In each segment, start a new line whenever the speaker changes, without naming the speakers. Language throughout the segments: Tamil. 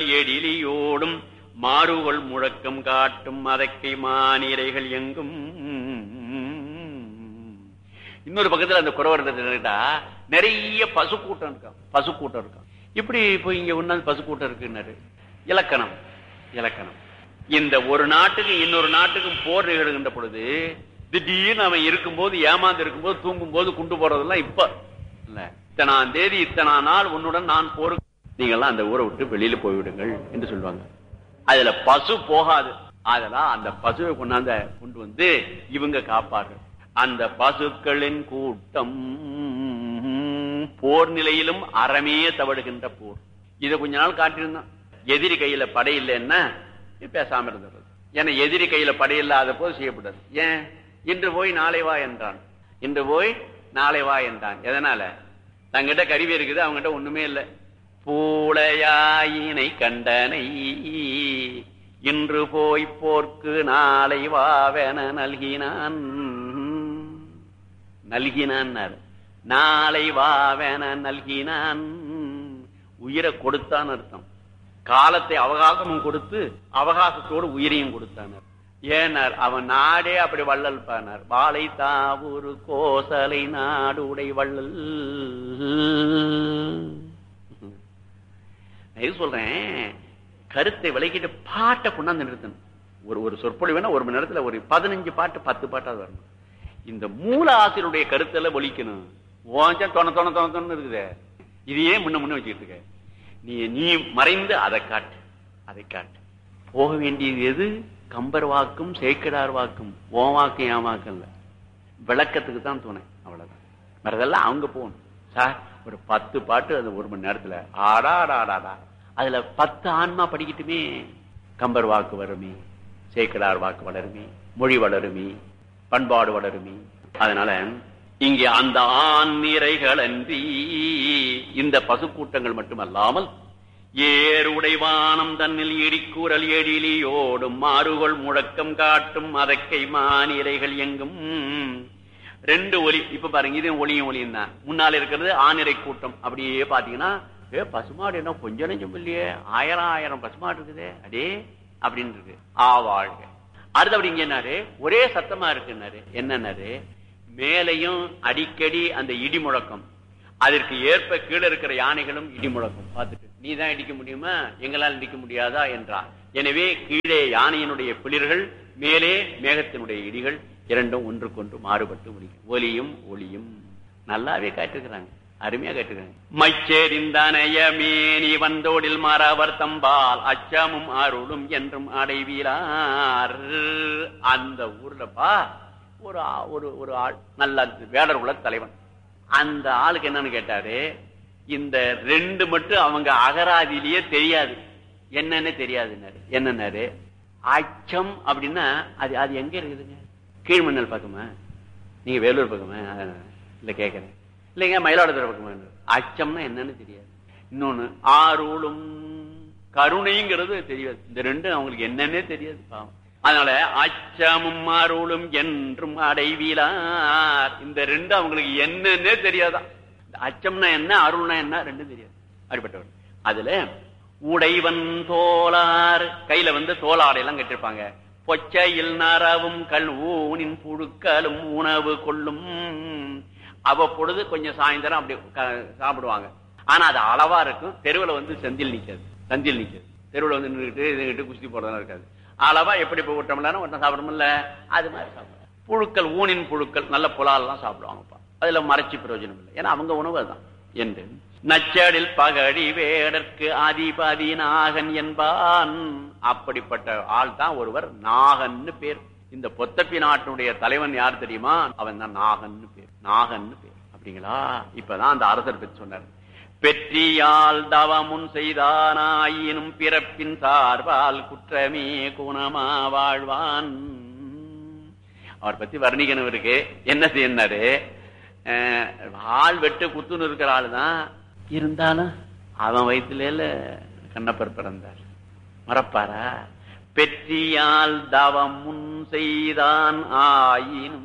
எழிலியோடும் மாறுகொள் முழக்கம் காட்டும் அதக்கை மானிரைகள் எங்கும் இன்னொரு பக்கத்துல அந்த குறவர்கிட்ட நிறைய பசு கூட்டம் இருக்கான் பசு கூட்டம் இருக்கான் இப்படி போய் இங்க ஒன்னாந்து பசு கூட்டம் இருக்குன்னாரு இலக்கணம் இலக்கணம் இந்த ஒரு நாட்டுக்கு இன்னொரு நாட்டுக்கும் போர் நிகழ்கின்ற பொழுது திடீர்னு அவன் இருக்கும்போது ஏமாந்து இருக்கும்போது தூங்கும் போது கொண்டு போறதெல்லாம் இப்ப இல்ல இத்தனாம் தேதி இத்தனா நாள் உன்னுடன் நான் போருக்கு நீங்கெல்லாம் அந்த ஊரை விட்டு வெளியில போய்விடுங்கள் என்று சொல்லுவாங்க அதுல பசு போகாது அதெல்லாம் அந்த பசுவை கொண்டாந்த கொண்டு வந்து இவங்க காப்பார்கள் அந்த பசுக்களின் கூட்டம் போர் நிலையிலும் அறமே தவடுகின்ற போர் இதை கொஞ்ச நாள் காட்டியிருந்தான் எதிரி கையில படை இல்லைன்னா பேசாம இருந்தது ஏன்னா எதிரி கையில படை இல்லாத போது செய்யப்படாது ஏன் இன்று போய் நாளை வா என்றான் இன்று போய் நாளை வா என்றான் எதனால தங்கிட்ட கருவி இருக்குது அவங்ககிட்ட ஒண்ணுமே இல்லை பூளையாயினை கண்டனை இன்று போய் போர்க்கு நாளை வாவென நல்கினான் நல்கினான் நாளை வாவென நல்கினான் உயிரை கொடுத்தான் அர்த்தம் காலத்தை அவகாசமும் கொடுத்து அவகாசத்தோடு உயிரையும் கொடுத்தானர் ஏனார் அவன் நாடே அப்படி வள்ளல் பானார் வாழை தாவூரு கோசலை நாடு உடை வள்ளல் நான் சொல்றேன் கருத்தை விளக்கிட்டு பாட்டை கொண்டாந்து நிறுத்தணும் ஒரு ஒரு சொற்பொழிவுனா ஒரு மணி நேரத்துல ஒரு பதினஞ்சு பாட்டு பத்து பாட்டாவது வரணும் இந்த மூல ஆசிரியருடைய கருத்துல ஒழிக்கணும் ஓஞ்சா தொண தொண தொண தொண இருக்குது இதையே முன்ன முன்ன வச்சுக்கிட்டு இருக்க நீ நீ மறைந்து அதை காட்டு அதை காட்டு போக வேண்டியது எது கம்பர் வாக்கும் சேக்கடார் வாக்கும் ஓ வாக்கும் என் வாக்கும் இல்ல விளக்கத்துக்கு தான் துணை அவ்வளவுதான் மறதெல்லாம் அவங்க போகணும் சார் ஒரு பத்து பாட்டு அந்த ஒரு மணி நேரத்துல ஆடா ஆடாடா அதுல பத்து ஆன்மா படிக்கட்டுமே கம்பர் வாக்கு வருமே சேக்கடார் வாக்கு வளருமே மொழி வளருமே பண்பாடு வளருமே அதனால இங்கே அந்த ஆண் நிறைகள் அன்றி இந்த பசுக்கூட்டங்கள் மட்டுமல்லாமல் ஏறுடைவானம் தன்னில் இடிக்கூறல் எழிலியோடும் மாறுகொள் முழக்கம் காட்டும் அதக்கை மானிரைகள் எங்கும் ரெண்டு ஒலி இப்ப பாருங்க இது ஒளியும் ஒளியும் தான் முன்னால இருக்கிறது ஆனிரை கூட்டம் அப்படியே பாத்தீங்கன்னா ஏ பசுமாடு என்ன கொஞ்சம் நெஞ்சம் இல்லையே ஆயிரம் ஆயிரம் பசுமாடு இருக்குதே அடே அப்படின்னு இருக்கு ஆ வாழ்க அடுத்து அப்படி இங்க என்னாரு ஒரே சத்தமா இருக்குன்னாரு என்னன்னாரு மேலையும் அடிக்கடி அந்த இடி முழக்கம் அதற்கு ஏற்ப கீழே இருக்கிற யானைகளும் இடி முழக்கம் பார்த்துட்டு நீ தான் இடிக்க முடியுமா எங்களால் இடிக்க முடியாதா என்றார் எனவே கீழே யானையினுடைய பிளிர்கள் மேலே மேகத்தினுடைய இடிகள் இரண்டும் ஒன்றுக்கொன்று மாறுபட்டு முடியும் ஒலியும் ஒளியும் நல்லாவே காட்டுகிறாங்க அருமையா கேட்டுக்கிறேன் மைச்சேரிந்தனைய மேனி வந்தோடில் மாறவர் தம்பால் அச்சமும் அருளும் என்றும் அடைவீரார் அந்த ஊர்லப்பா ஒரு ஆ- ஒரு ஒரு ஆள் நல்ல வேடர் உள்ள தலைவன் அந்த ஆளுக்கு என்னன்னு கேட்டாரு இந்த ரெண்டு மட்டும் அவங்க அகராதியிலேயே தெரியாது என்னன்னு தெரியாதுன்னாரு என்னன்னாரு அச்சம் அப்படின்னா அது அது எங்க இருக்குதுங்க கீழ்மண்ணல் பக்கமா நீங்க வேலூர் பக்கமா அஹ், இல்ல கேக்குறேன் இல்லைங்க மயிலாடுதுறை பக்கமா அச்சம்னா என்னன்னு தெரியாது இன்னொன்னு ஆரோளும் கருணைங்கிறது தெரியாது இந்த ரெண்டும் அவங்களுக்கு என்னன்னே தெரியாது பாவம் அதனால அச்சமும் அருளும் என்றும் அடைவீலார் இந்த ரெண்டு அவங்களுக்கு என்னன்னே தெரியாதான் இந்த அச்சம்னா என்ன அருள்னா என்ன ரெண்டும் தெரியாது அப்படிப்பட்டவர் அதுல உடைவன் தோளார் கையில வந்து தோளாடை எல்லாம் கட்டிருப்பாங்க பொச்சையில் நரவும் கல் ஊனின் புழுக்களும் உணவு கொள்ளும் அவ்வப்பொழுது கொஞ்சம் சாயந்தரம் அப்படி க- சாப்பிடுவாங்க ஆனா அது அளவா இருக்கும் தெருவுல வந்து செந்தில் நிக்காது சந்தில் நிக்காது தெருவுல வந்து நின்றுட்டு இதுகிட்டு குஸ்தி போறதெல்லாம் இருக்காது அளவா எப்படி போய் விட்டோம்னா ஒன்றும் சாப்பிடணும்ல அது மாதிரி சாப்பிடுவாங்க புழுக்கள் ஊனின் புழுக்கள் நல்ல புலாலெல்லாம் சாப்பிடுவாங்கப்பா அதுல மறைச்சி பிரயோஜனம் இல்லை ஏன்னா அவங்க உணவு அதுதான் என்று நச்சடில் பகடி வேடற்கு அதிபதி நாகன் என்பான் அப்படிப்பட்ட ஆள் தான் ஒருவர் நாகன்னு பேர் இந்த பொத்தப்பி நாட்டினுடைய தலைவன் யார் தெரியுமா அவன் தான் நாகன்னு பேர் நாகன்னு பேர் அப்படிங்களா இப்பதான் அந்த அரசர் பற்றி சொன்னார் பெற்றியால் தவமுன் செய்தானாயினும் பிறப்பின் சார்பால் குற்றமே குணமா வாழ்வான் அவர் பத்தி வர்ணிக்கணும் இருக்கு என்ன செய்யினாரு ஆள் வெட்டு குத்துன்னு இருக்கிற ஆளு தான் இருந்தாலும் அவன் வயிற்றுல கண்ணப்பர் பிறந்தார் மறப்பாரா பெற்றியால் தவம் முன் செய்தான் ஆயினும்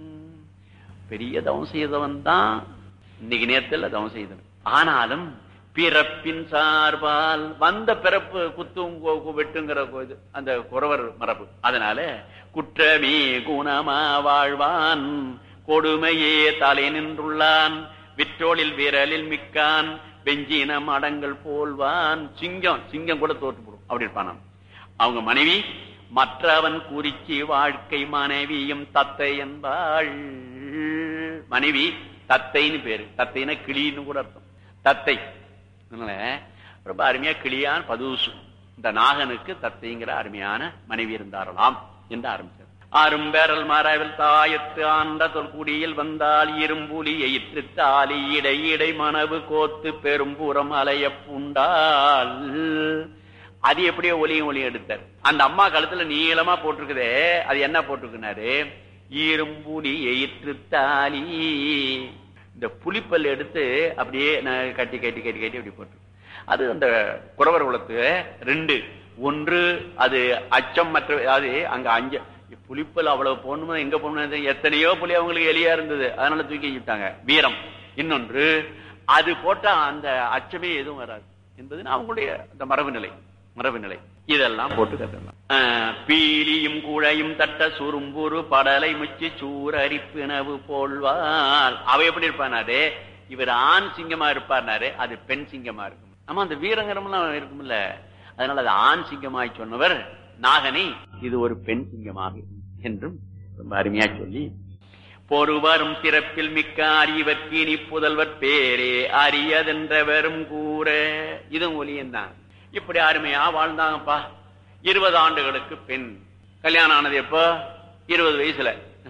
பெரிய தவம் செய்தவன் தான் இன்னைக்கு நேரத்தில் தவம் செய்தவன் ஆனாலும் பிறப்பின் சார்பால் வந்த பிறப்பு குத்தும் கோ- கு- வெட்டுங்கிற கோ- இது, அந்த குறவர் மரபு அதனால குற்றமே குணமா வாழ்வான் கொடுமையே தலை நின்றுள்ளான் விற்றோளில் விரலில் மிக்கான் வெஞ்சினம் அடங்கல் போல்வான் சிங்கம் சிங்கம் கூட தோற்று போடும் அப்படி இருப்பானாம் அவங்க மனைவி மற்றவன் குறிச்சி வாழ்க்கை மனைவியும் தத்தை என்பாள் மனைவி தத்தைன்னு பேரு தத்தைன்னா கிளின்னு கூட அர்த்தம் தத்தை அதனால ரொம்ப அருமையா கிளியான் பதுசு இந்த நாகனுக்கு தத்தைங்கிற அருமையான மனைவி இருந்தாரலாம் என்று ஆரம்பிச்சார் அரும்பேரல் மரவில் தாயத்து ஆண்ட தொல்குடியில் வந்தால் இரும்புலி எயிற்று தாலி இடை இடை மனவு கோத்து பெரும்புறம் அலைய புண்டால் அது எப்படியோ ஒலியும் ஒலியும் எடுத்தார் அந்த அம்மா கழுத்துல நீளமா போட்டிருக்குதே அது என்ன போட்டிருக்குனாரு இரும்புலி எயிற்று தாலி இந்த புலிப்பல் எடுத்து அப்படியே நான் கட்டி கட்டி கட்டி கட்டி அப்படி போட்டு அது அந்த குறவர் குலத்து ரெண்டு ஒன்று அது அச்சம் மற்ற அது அங்க அஞ்ச புலிப்பல் அவ்வளவு போகணுமா எங்க போகணும் எத்தனையோ புலி அவங்களுக்கு எலியா இருந்தது அதனால தூக்கி வச்சுட்டாங்க வீரம் இன்னொன்று அது போட்டா அந்த அச்சமே எதுவும் வராது என்பது அவங்களுடைய அந்த மரபு நிலை மரபு நிலை இதெல்லாம் போட்டு கட்டலாம் பீலியும் குழையும் தட்ட சுரும்புரு படலை முச்சி சூரரிப்பினவு போல்வாள் அவ எப்படி இருப்பானாரு இவர் ஆண் சிங்கமா இருப்பார்னாரு அது பெண் சிங்கமா இருக்கும் ஆமா அந்த வீரங்கரம்லாம் இருக்கும்ல அதனால அது ஆண் சிங்கமாய் சொன்னவர் நாகனை இது ஒரு பெண் சிங்கமாக என்றும் ரொம்ப அருமையா சொல்லி பொறுவரும் சிறப்பில் மிக்க அறிவர்க்கு இனி புதல்வர் பேரே அரியதென்றவரும் கூற இதுவும் ஒலியந்தான் இப்படி அருமையா வாழ்ந்தாங்கப்பா இருபது ஆண்டுகளுக்கு பெண் கல்யாணம் ஆனது எப்போ இருபது வயசுல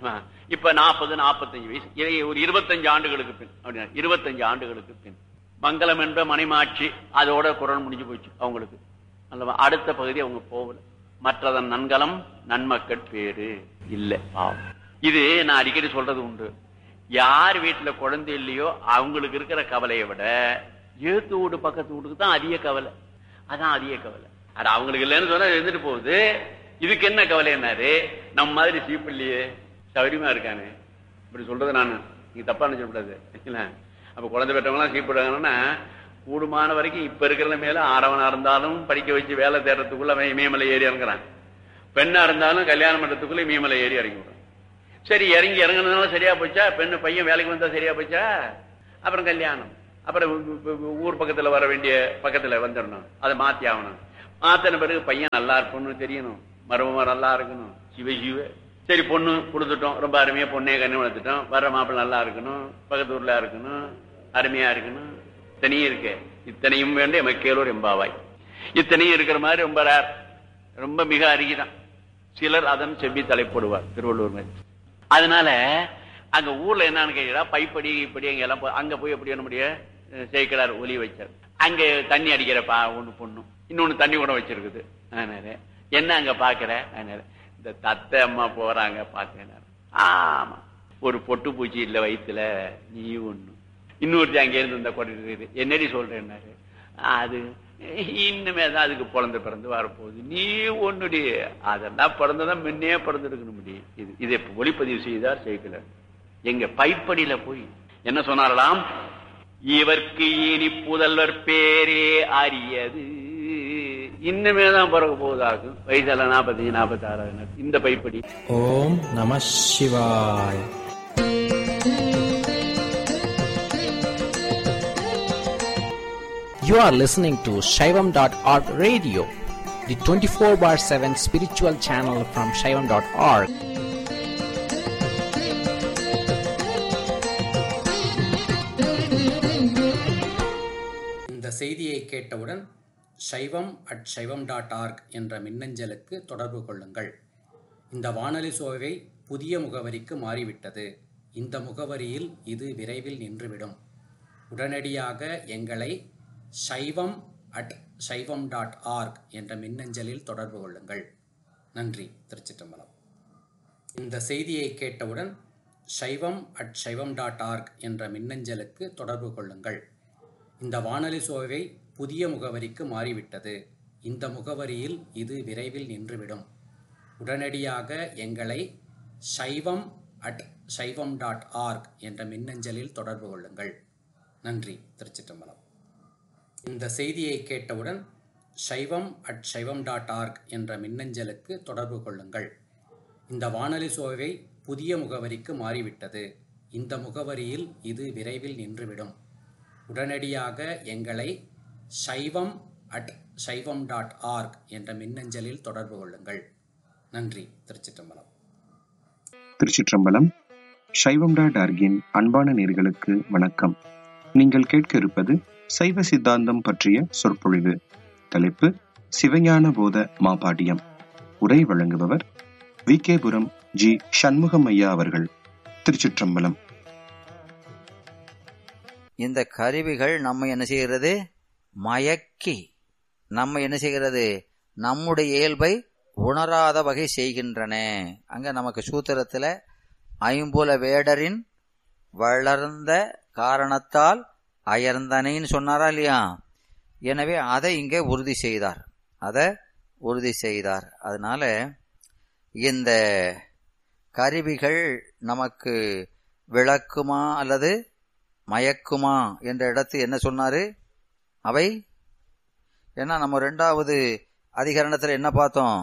இப்ப நாற்பது நாற்பத்தஞ்சு வயசு இதை ஒரு இருபத்தஞ்சு ஆண்டுகளுக்கு பின் அப்படின்னா இருபத்தஞ்சு ஆண்டுகளுக்கு பின் மங்களம் என்ற மணிமாட்சி அதோட குரல் முடிஞ்சு போச்சு அவங்களுக்கு அல்லவா அடுத்த பகுதி அவங்க போகல மற்றதன் நன்கலம் நன்மக்கள் பேரு இல்ல பாவம் இது நான் அடிக்கடி சொல்றது உண்டு யார் வீட்டுல குழந்தை இல்லையோ அவங்களுக்கு இருக்கிற கவலையை விட ஏத்து வீடு பக்கத்து வீட்டுக்கு தான் அதிக கவலை அதான் அதிக கவலை அது அவங்களுக்கு இல்லைன்னு சொன்னா இருந்துட்டு போகுது இதுக்கு என்ன கவலை என்னாரு நம்ம மாதிரி சீப்பிள்ளையே சௌரியமா இருக்கானே இப்படி சொல்றது நான் நீங்க தப்பா நினைச்சக்கூடாது இல்ல அப்ப குழந்தை பெற்றவங்களாம் சீப்பிடுறாங்கன்னா கூடுமான வரைக்கும் இப்ப இருக்கிற மேல ஆறவனா இருந்தாலும் படிக்க வச்சு வேலை தேடுறதுக்குள்ள அவன் இமயமலை ஏறி இறங்குறான் பெண்ணா இருந்தாலும் கல்யாணம் பண்றதுக்குள்ள இமயமலை ஏறி இறங்கி விடுறான் சரி இறங்கி இறங்குனதுனால சரியா போச்சா பெண்ணு பையன் வேலைக்கு வந்தா சரியா போச்சா அப்புறம் கல்யாணம் அப்புறம் ஊர் பக்கத்துல வர வேண்டிய பக்கத்துல வந்துடணும் அதை மாத்தி ஆகணும் மாத்தின பிறகு பையன் நல்லா இருக்கணும்னு தெரியணும் மருமமா நல்லா இருக்கணும் சிவ சிவ சரி பொண்ணு கொடுத்துட்டோம் ரொம்ப அருமையா பொண்ணே கண்ணு வளர்த்துட்டோம் வர்ற மாப்பிள்ள நல்லா இருக்கணும் பக்கத்து ஊர்ல இருக்கணும் அருமையா இருக்கணும் இத்தனையும் இருக்கு இத்தனையும் வேண்டிய மக்கேலூர் எம்பாவாய் இத்தனையும் இருக்கிற மாதிரி ரொம்ப ரேர் ரொம்ப மிக அருகிதான் சிலர் அதன் செவ்வி தலைப்படுவார் திருவள்ளூர் மாதிரி அதனால அங்க ஊர்ல என்னன்னு கேட்டா பைப்படி இப்படி அங்க எல்லாம் போய் அங்க போய் எப்படி நம்முடைய சேர்க்கிறார் ஒலி வச்சார் அங்க தண்ணி அடிக்கிற பா ஒண்ணு பொண்ணு இன்னொன்னு தண்ணி கூட வச்சிருக்குது அதனால என்ன அங்க பாக்குற அதனால இந்த தத்தை அம்மா போறாங்க பாத்தேன் ஆமா ஒரு பொட்டு பூச்சி இல்ல வயிற்றுல நீ ஒண்ணு இன்னொருத்தி அங்க இருந்து இந்த கொண்டு என்னடி சொல்றேன்னாரு அது இன்னுமே தான் அதுக்கு பிறந்து பிறந்து வரப்போகுது நீ ஒண்ணுடி அதெல்லாம் பிறந்ததான் முன்னே பிறந்திருக்கணும் முடி இது இதை ஒளிப்பதிவு செய்தார் செய்யல எங்க பைப்படியில போய் என்ன சொன்னாரலாம் இவர்க்கு இனி புதல்வர் பேரே அறியது இன்னுமே தான் பிறகு போவதாகும் வயசுல நாற்பத்தஞ்சு நாற்பத்தி ஆறாவது இந்த பைப்படி
ஓம் நம சிவாய் You are listening to Shaivam.org radio, the 24 bar 7 spiritual channel from Shaivam.org.
இந்த செய்தியை கேட்டவுடன் சைவம் அட் சைவம் டாட் ஆர்க் என்ற மின்னஞ்சலுக்கு தொடர்பு கொள்ளுங்கள் இந்த வானொலி சோவை புதிய முகவரிக்கு மாறிவிட்டது இந்த முகவரியில் இது விரைவில் நின்றுவிடும் உடனடியாக எங்களை சைவம் அட் சைவம் டாட் ஆர்க் என்ற மின்னஞ்சலில் தொடர்பு கொள்ளுங்கள் நன்றி திருச்சிற்றம்பலம் இந்த செய்தியை கேட்டவுடன் சைவம் அட் சைவம் டாட் ஆர்க் என்ற மின்னஞ்சலுக்கு தொடர்பு கொள்ளுங்கள் இந்த வானொலி சோவை புதிய முகவரிக்கு மாறிவிட்டது இந்த முகவரியில் இது விரைவில் நின்றுவிடும் உடனடியாக எங்களை சைவம் அட் சைவம் டாட் ஆர்க் என்ற மின்னஞ்சலில் தொடர்பு கொள்ளுங்கள் நன்றி திருச்சிற்றம்பலம் இந்த செய்தியை கேட்டவுடன் சைவம் அட் சைவம் டாட் ஆர்க் என்ற மின்னஞ்சலுக்கு தொடர்பு கொள்ளுங்கள் இந்த வானொலி சோவை புதிய முகவரிக்கு மாறிவிட்டது இந்த முகவரியில் இது விரைவில் நின்றுவிடும் உடனடியாக எங்களை சைவம் அட் சைவம் டாட் ஆர்க் என்ற மின்னஞ்சலில் தொடர்பு கொள்ளுங்கள் நன்றி திருச்சிற்றம்பலம்
திருச்சிற்றம்பலம் சைவம் டாட் ஆர்கின் அன்பான நேர்களுக்கு வணக்கம் நீங்கள் கேட்க இருப்பது சைவ சித்தாந்தம் பற்றிய சொற்பொழிவு தலைப்பு சிவஞான போத மாபாடியம் உரை வழங்குபவர் வி கேபுரம் ஜி சண்முகம் ஐயா அவர்கள் திருச்சிற்றம்பலம்
இந்த கருவிகள் நம்ம என்ன செய்கிறது மயக்கி நம்ம என்ன செய்கிறது நம்முடைய இயல்பை உணராத வகை செய்கின்றன அங்க நமக்கு சூத்திரத்துல ஐம்புல வேடரின் வளர்ந்த காரணத்தால் அயர்ந்தனைன்னு சொன்னாரா இல்லையா எனவே அதை இங்கே உறுதி செய்தார் அதை உறுதி செய்தார் அதனால இந்த கருவிகள் நமக்கு விளக்குமா அல்லது மயக்குமா என்ற இடத்து என்ன சொன்னாரு அவை ஏன்னா நம்ம ரெண்டாவது அதிகரணத்தில் என்ன பார்த்தோம்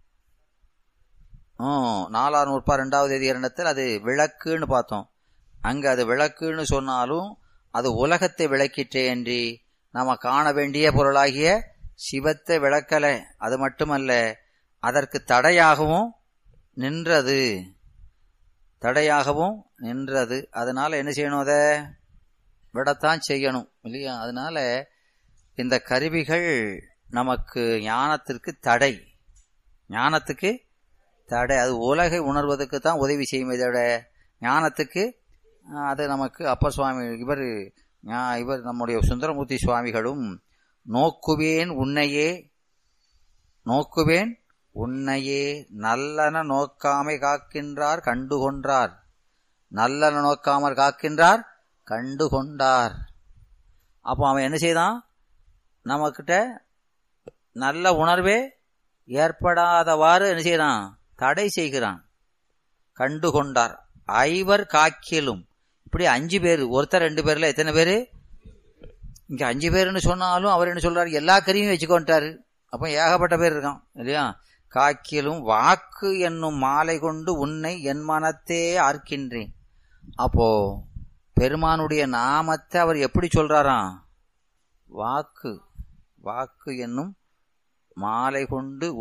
ம் நாலாம் நூற்பா ரெண்டாவது அதிகரணத்தில் அது விளக்குன்னு பார்த்தோம் அங்க அது விளக்குன்னு சொன்னாலும் அது உலகத்தை விளக்கிற்றேன்றி நாம காண வேண்டிய பொருளாகிய சிவத்தை விளக்கல அது மட்டுமல்ல அதற்கு தடையாகவும் நின்றது தடையாகவும் நின்றது அதனால என்ன செய்யணும் அதை விடத்தான் செய்யணும் இல்லையா அதனால இந்த கருவிகள் நமக்கு ஞானத்திற்கு தடை ஞானத்துக்கு தடை அது உலகை உணர்வதற்கு தான் உதவி செய்யும் இதோட ஞானத்துக்கு அது நமக்கு அப்பர் சுவாமி இவர் இவர் நம்முடைய சுந்தரமூர்த்தி சுவாமிகளும் நோக்குவேன் உன்னையே நோக்குவேன் உன்னையே நல்லன நோக்காமை காக்கின்றார் கண்டுகொன்றார் நல்லன நோக்காமற் காக்கின்றார் கண்டு கொண்டார் அப்போ அவன் என்ன செய்தான் நம்மக்கிட்ட நல்ல உணர்வே ஏற்படாதவாறு என்ன செய்யறான் தடை செய்கிறான் கண்டு கொண்டார் ஐவர் காக்கிலும் இப்படி அஞ்சு பேர் ஒருத்தர் ரெண்டு பேர்ல எத்தனை பேரு இங்க அஞ்சு பேர்னு சொன்னாலும் அவர் என்ன சொல்றாரு எல்லா கருவியும் வச்சுக்கொண்டாரு அப்போ ஏகப்பட்ட பேர் இருக்கான் இல்லையா காக்கிலும் வாக்கு என்னும் மாலை கொண்டு உன்னை என் மனத்தே ஆர்க்கின்றேன் அப்போ பெருமானுடைய நாமத்தை அவர் எப்படி சொல்றாராம் வாக்கு வாக்கு என்னும் மாலை கொண்டு